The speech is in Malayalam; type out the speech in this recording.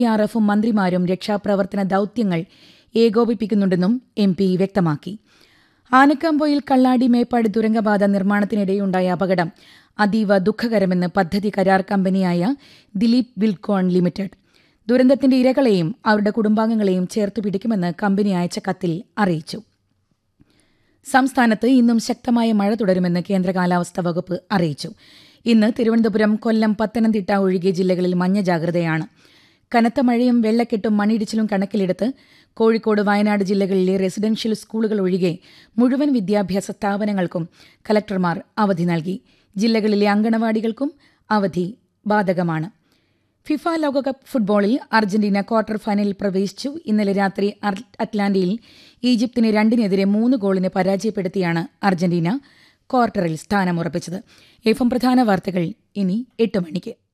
ആർ എഫും മന്ത്രിമാരും രക്ഷാപ്രവർത്തന ദൌത്യങ്ങൾ ഏകോപിപ്പിക്കുന്നുണ്ടെന്നും എം പി വ്യക്തമാക്കി ആനക്കാമ്പോയിൽ കള്ളാടി മേപ്പാട് തുരങ്കപാത നിർമ്മാണത്തിനിടെയുണ്ടായ അപകടം അതീവ ദുഃഖകരമെന്ന് പദ്ധതി കരാർ കമ്പനിയായ ദിലീപ് വിൽക്കോൺ ലിമിറ്റഡ് ദുരന്തത്തിന്റെ ഇരകളെയും അവരുടെ കുടുംബാംഗങ്ങളെയും ചേർത്തു പിടിക്കുമെന്ന് കമ്പനി അയച്ച കത്തിൽ അറിയിച്ചു സംസ്ഥാനത്ത് ഇന്നും ശക്തമായ മഴ തുടരുമെന്ന് കേന്ദ്ര കാലാവസ്ഥാ വകുപ്പ് അറിയിച്ചു ഇന്ന് തിരുവനന്തപുരം കൊല്ലം പത്തനംതിട്ട ഒഴികെ ജില്ലകളിൽ മഞ്ഞ ജാഗ്രതയാണ് കനത്ത മഴയും വെള്ളക്കെട്ടും മണ്ണിടിച്ചിലും കണക്കിലെടുത്ത് കോഴിക്കോട് വയനാട് ജില്ലകളിലെ റെസിഡൻഷ്യൽ സ്കൂളുകൾ ഒഴികെ മുഴുവൻ വിദ്യാഭ്യാസ സ്ഥാപനങ്ങൾക്കും കലക്ടർമാർ അവധി നൽകി ജില്ലകളിലെ അങ്കണവാടികൾക്കും അവധി ബാധകമാണ് ഫിഫ ലോകകപ്പ് ഫുട്ബോളിൽ അർജന്റീന ക്വാർട്ടർ ഫൈനലിൽ പ്രവേശിച്ചു ഇന്നലെ രാത്രി അർ- അറ്റ്ലാന്റയിൽ ഈജിപ്തിനെ രണ്ടിനെതിരെ മൂന്ന് ഗോളിന് പരാജയപ്പെടുത്തിയാണ് അർജന്റീന ക്വാർട്ടറിൽ സ്ഥാനമുറപ്പിച്ചത് എഫ് എം പ്രധാന വാർത്തകൾ ഇനി എട്ട് മണിക്ക്